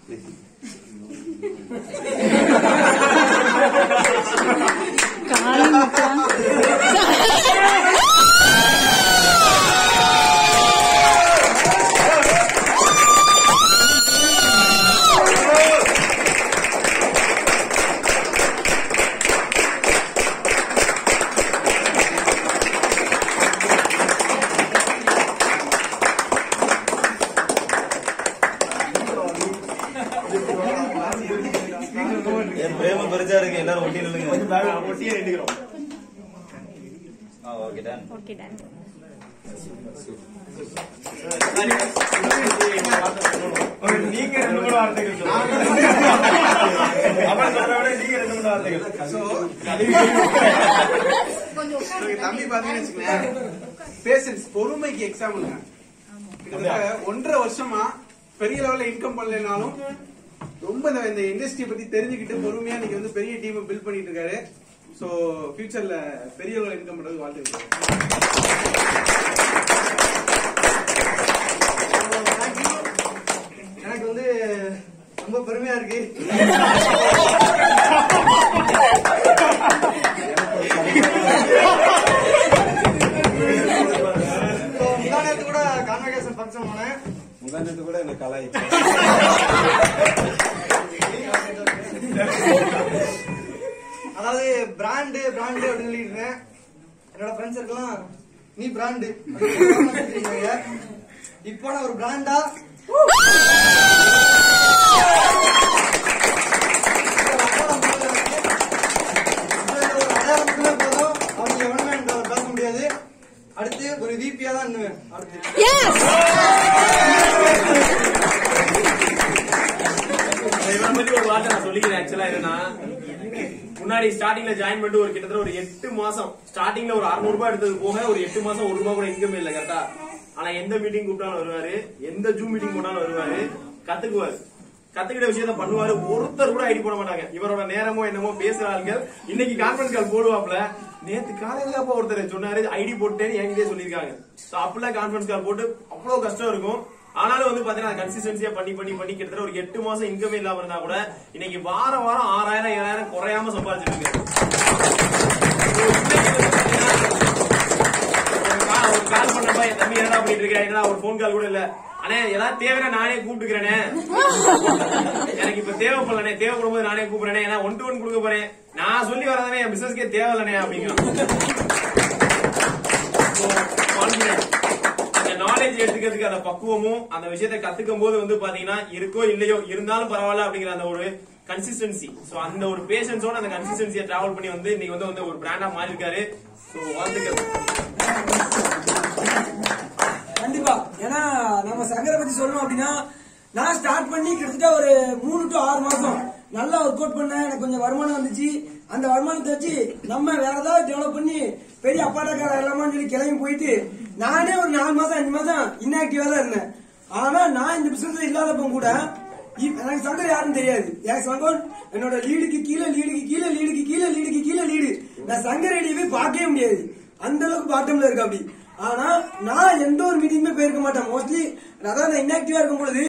என் பிரேம பெருசா இருக்கு எல்லாரும் ஒட்டி நில்லுங்க ஒட்டியே நின்றுக்கிறோம் ஆ ஓகே டன் ஓகே டன் நீங்க ரெண்டு மூணு வார்த்தைகள் சொல்லுங்க அவன் சொல்றத விட நீங்க ரெண்டு மூணு வார்த்தைகள் தம்பி பாத்தீங்கன்னு வச்சுக்கோங்களேன் பேஷன்ஸ் பொறுமைக்கு எக்ஸாம்பிள் கிட்டத்தட்ட ஒன்றரை வருஷமா பெரிய லெவல்ல இன்கம் பண்ணலைனாலும் ரொம்ப இந்த- இந்த இண்டஸ்ட்ரி பத்தி தெரிஞ்சுக்கிட்டு பொறுமையா இன்னைக்கு வந்து பெரிய டீம் பில்ட் பண்ணிட்டு இருக்காரு சோ ஃபியூச்சர்ல பெரிய லெவல் இன்கம் பண்றது வாழ்த்துக்கள் எனக்கு வந்து ரொம்ப பெருமையா இருக்கு So, முந்தா நேத்து கூட கான்வெகேஷன் ஃபங்க்ஷன் போனேன் முகாந்தத்து கூட எனக்கு கலாய்ச்சு அதாவது பிராண்டு பிராண்டு அப்படின்னு சொல்லிட்டு இருந்தேன் என்னோட ஃப்ரெண்ட்ஸ் இருக்கலாம் நீ பிராண்டு இப்போ நான் ஒரு பிராண்டா போதும் அவங்க எவனுமே என்கிட்ட பேச முடியாது அடுத்து ஒரு விபியா தான் இன்னும் அடுத்து இவனை பத்தி ஒரு வார்த்தை நான் சொல்லிக்கிறேன் ஆக்சுவலா என்னன்னா முன்னாடி ஸ்டார்டிங்ல ஜாயின் பண்ணிட்டு ஒரு கிட்டத்தட்ட ஒரு எட்டு மாசம் ஸ்டார்டிங்ல ஒரு 600 ரூபாய் எடுத்தது போக ஒரு எட்டு மாசம் ஒரு ரூபாய் கூட இன்கம் இல்ல கரெக்டா ஆனா எந்த மீட்டிங் கூப்பிட்டாலும் வருவாரு எந்த ஜூம் மீட்டிங் போனாலும் வருவாரு கத்துக்குவாரு கத்துக்கிட்ட விஷயத்த பண்ணுவாரு ஒருத்தர் கூட ஐடி போட மாட்டாங்க இவரோட நேரமோ என்னமோ பேசுற ஆளுங்கள் இன்னைக்கு கான்ஃபரன்ஸ் கால் போடுவாப்ல நேத்து காலையில அப்ப ஒருத்தர் சொன்னாரு ஐடி போட்டேன்னு என்கிட்டயே சொல்லியிருக்காங்க சோ அப்பெல்லாம் கான்ஃபரன்ஸ் கால் போட்டு அவ்வளவு கஷ்டம் இருக்கும் ஆனாலும் வந்து பாத்தீங்கன்னா கன்சிஸ்டன்சியா பண்ணி பண்ணி பண்ணி கிட்டத்தட்ட ஒரு எட்டு மாசம் இன்கம் இல்லாம இருந்தா கூட இன்னைக்கு வாரம் வாரம் ஆறாயிரம் ஏழாயிரம் குறையாம சம்பாதிச்சிருக்கீங்க ஒரு கால் பண்ணப்ப என் தம்பி என்னடா பண்ணிட்டு இருக்க என்னடா ஒரு போன் கால் கூட இல்ல அண்ணே ஏதாவது தேவைன்னா நானே கூப்பிட்டுக்கிறேனே எனக்கு இப்ப தேவைப்படலனே தேவைப்படும் போது நானே கூப்பிடுறேனே ஏன்னா ஒன் டு ஒன் கொடுக்க போறேன் நான் சொல்லி வரதானே என் பிசினஸ்க்கே தேவையில்லனே அப்படிங்கிறான் கான்பிடன்ஸ் அந்த நாலேஜ் எடுத்துக்கிறதுக்கு அந்த பக்குவமும் அந்த விஷயத்தை கத்துக்கும் போது வந்து பாத்தீங்கன்னா இருக்கோ இல்லையோ இருந்தாலும் பரவாயில்ல அப்படிங்கிற அந்த ஒரு கன்சிஸ்டன்சி சோ அந்த ஒரு பேஷன்ஸோட அந்த கன்சிஸ்டன்சியை டிராவல் பண்ணி வந்து இன்னைக்கு வந்து வந்து ஒரு பிராண்டா மாறி இருக்காரு சோ வாழ்த்துக்கள் கண்டிப்பா ஏன்னா நம்ம சங்கரை பத்தி சொல்லணும் அப்படின்னா நான் ஸ்டார்ட் பண்ணி கிட்டத்தட்ட ஒரு மூணு டு ஆறு மாசம் நல்லா ஒர்க் அவுட் பண்ணேன் எனக்கு கொஞ்சம் வருமானம் வந்துச்சு அந்த வருமானத்தை வச்சு நம்ம வேற ஏதாவது டெவலப் பண்ணி பெரிய அப்பாட்டக்கார எல்லாமான்னு சொல்லி கிளம்பி போயிட்டு நானே ஒரு நாலு மாசம் அஞ்சு மாசம் இன்ஆக்டிவா தான் இருந்தேன் ஆனா நான் இந்த பிசினஸ் இல்லாதப்ப கூட இப்ப எனக்கு சங்கர் யாருன்னு தெரியாது எனக்கு சங்கர் என்னோட லீடுக்கு கீழே லீடுக்கு கீழே லீடுக்கு கீழே லீடுக்கு கீழே லீடு நான் சங்கர் ஐடியவே பார்க்கவே முடியாது அந்த அளவுக்கு பாட்டம்ல இருக்கு அப்படி ஆனா நான் எந்த ஒரு மீட்டிங்குமே போயிருக்க மாட்டேன் மோஸ்ட்லி அதாவது நான் இன்ஆக்டிவா இருக்கும் பொழுது